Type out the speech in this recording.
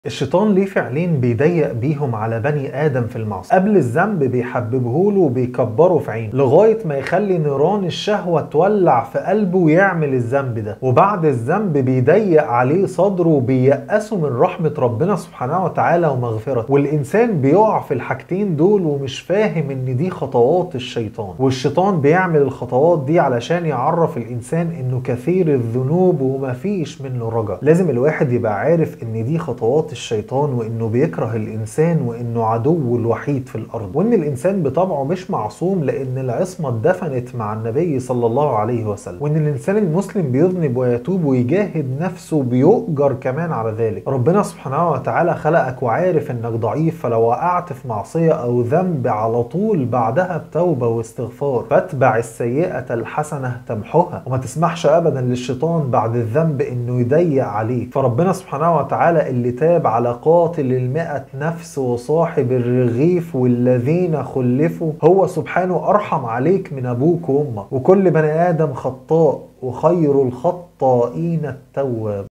الشيطان ليه فعلين بيضيق بيهم على بني ادم في المعصيه قبل الذنب بيحببه له وبيكبره في عينه لغايه ما يخلي نيران الشهوه تولع في قلبه ويعمل الذنب ده وبعد الذنب بيضيق عليه صدره وبييأسه من رحمه ربنا سبحانه وتعالى ومغفرته والانسان بيقع في الحاجتين دول ومش فاهم ان دي خطوات الشيطان والشيطان بيعمل الخطوات دي علشان يعرف الانسان انه كثير الذنوب ومفيش منه رجا لازم الواحد يبقى عارف ان دي خطوات الشيطان وانه بيكره الانسان وانه عدوه الوحيد في الارض وان الانسان بطبعه مش معصوم لان العصمه اتدفنت مع النبي صلى الله عليه وسلم وان الانسان المسلم بيذنب ويتوب ويجاهد نفسه بيؤجر كمان على ذلك ربنا سبحانه وتعالى خلقك وعارف انك ضعيف فلو وقعت في معصيه او ذنب على طول بعدها بتوبه واستغفار فاتبع السيئه الحسنه تمحها وما تسمحش ابدا للشيطان بعد الذنب انه يضيق عليك فربنا سبحانه وتعالى اللي تاب على قاتل المئة نفس وصاحب الرغيف والذين خلفوا هو سبحانه أرحم عليك من أبوك وأمك وكل بني آدم خطاء وخير الخطائين التواب